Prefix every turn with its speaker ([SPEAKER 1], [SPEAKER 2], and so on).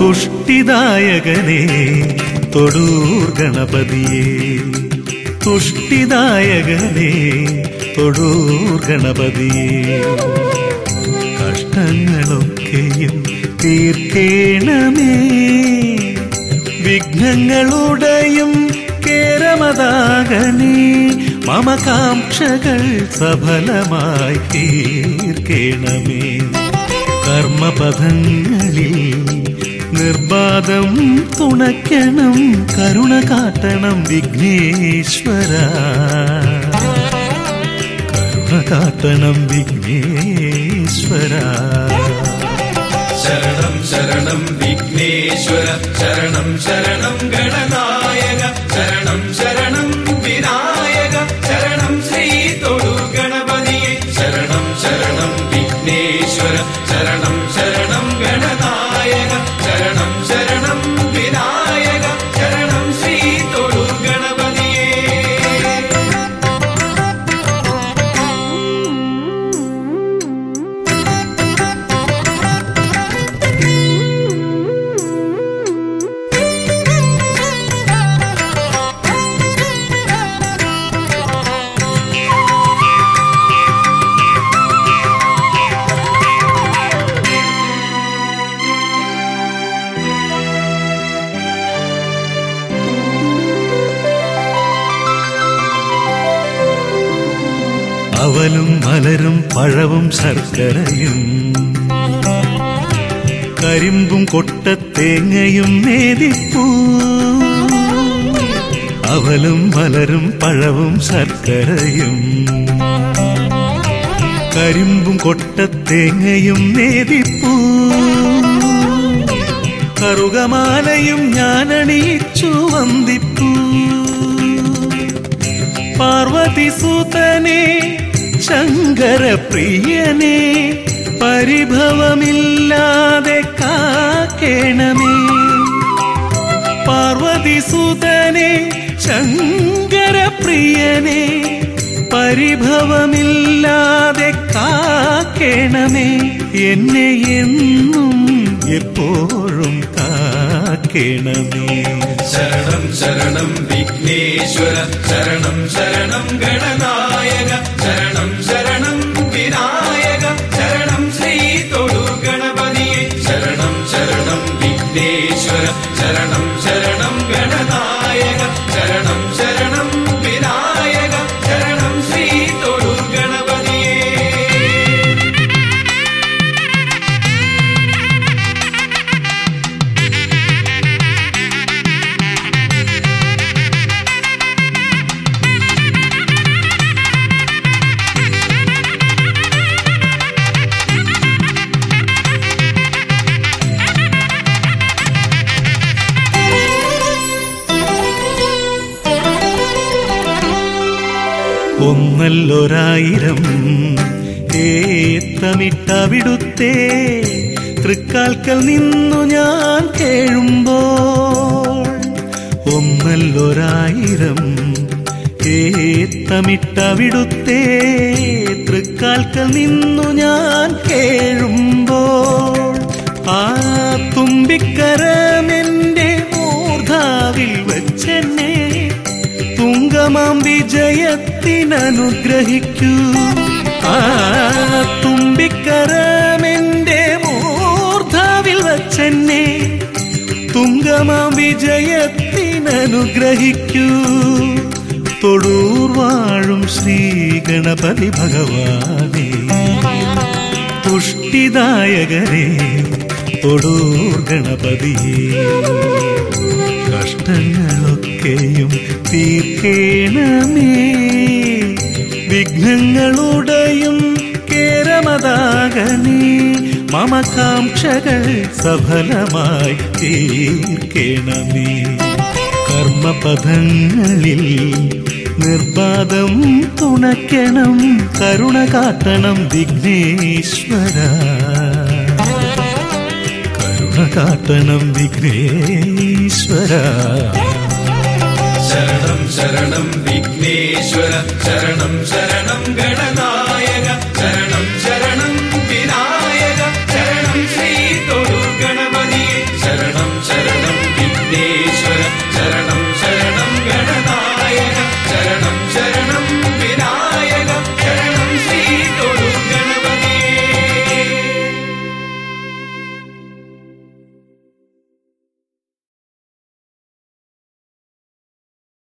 [SPEAKER 1] തുഷ്ടിദായകനേ തൊടൂർ ഗണപതിയേ തുഷ്ടിദായകനേ തൊടൂർ ഗണപതിയേ കഷ്ടങ്ങളൊക്കെയും തീർക്കേണമേ വിഘ്നങ്ങളുടെയും കേരമതാകണേ മമകാംക്ഷകൾ സഫലമായി തീർക്കേണമേ കർമ്മപഥങ്ങളിൽ നിർബാധം തുണയ്ക്കണം കരുണ കാട്ടണം വിഘ്നേശ്വര കരുണ കാട്ടണം വിഘ്നേശ്വര
[SPEAKER 2] ശരണം ശരണം വിഘ്നേശ്വര ശരണം ശരണം ഗണനായക ശരണം ശരണം വിനായക ശരണം ശ്രീ തൊടു ഗണപതിയെ ശരണം ശരണം വിഘ്നേശ്വര ശരണം ശരണം ഗണനായക ശരണം ശരണം വിനായക ശരണം ശ്രീ തൊടു ഗണപതിയെ
[SPEAKER 1] അവലും മലരും പഴവും ശർക്കരയും കരിമ്പും കൊട്ടത്തേങ്ങയും നേതിപ്പൂ അവലും മലരും പഴവും ശർക്കരയും കരിമ്പും കൊട്ടത്തേങ്ങയും നേതിപ്പൂ കറുകമാലയും ഞാനണിയിച്ചു വന്ദിപ്പൂ പാർവതി സുതനെ ശങ്കരപ്രിയനെ പരിഭവമില്ലാതെ കാക്കേണമേ പാർവതി സുതനെ ശങ്കരപ്രിയനെ പരിഭവമില്ലാതെ കാക്കേണമേ എന്നെ എന്നും എപ്പോഴും കാക്കേണമേ
[SPEAKER 2] ശരണം ശരണം വിഘ്നേശ്വര ശരണം ശരണം ഗണനായക ശരണം ശരണം വിനായക ശരണം ശ്രീ തൊടു ഗണപതിയെ ശരണം ശരണം വിഘ്നേശ്വര ശരണം ശരണം ഗണനായക ശരണം ശരണം വിനായക ശരണം ശ്രീ തൊടു ഗണപതിയെ
[SPEAKER 1] ഒന്നല്ലൊരായിരം ഏത്തമിട്ടവിടുത്തെ തൃക്കാൽക്കൽ നിന്നു ഞാൻ കേഴുമ്പോൾ ഒന്നല്ലൊരായിരം ഏത്തമിട്ടവിടുത്തെ തൃക്കാൽക്കൽ നിന്നു ഞാൻ കേഴുമ്പോൾ ആ തുമ്പിക്കരമെന്റെ മൂർധാവിൽ വച്ചെന്നെ തുങ്കമാം വിജയത്തിനനുഗ്രഹിക്കൂ ആ തുമ്പിക്കരമെന്റെ മൂർധാവിൽ വച്ചെന്നെ തുങ്കമാം വിജയത്തിനനുഗ്രഹിക്കൂ തൊടൂർ വാഴും ശ്രീ ഗണപതി ഭഗവാനേ പുഷ്ടിദായകരേ തൊടൂർ ഗണപതിയേ കഷ്ടങ്ങളൊക്കെയും തീർക്കേണമേ വിഘ്നങ്ങളുടെയും കേരമതാകനേ മമകാംക്ഷകൾ സഫലമായി തീർക്കേണമേ കർമ്മപഥങ്ങളിൽ നിർബാധം തുണയ്ക്കണം കരുണ കാട്ടണം വിഘ്നേശ്വര കരുണ കാട്ടണം വിഘ്നേശ്വര
[SPEAKER 2] ശരണം ശരണം വിഘ്നേശ്വര ശരണം ശരണം ഗണനാ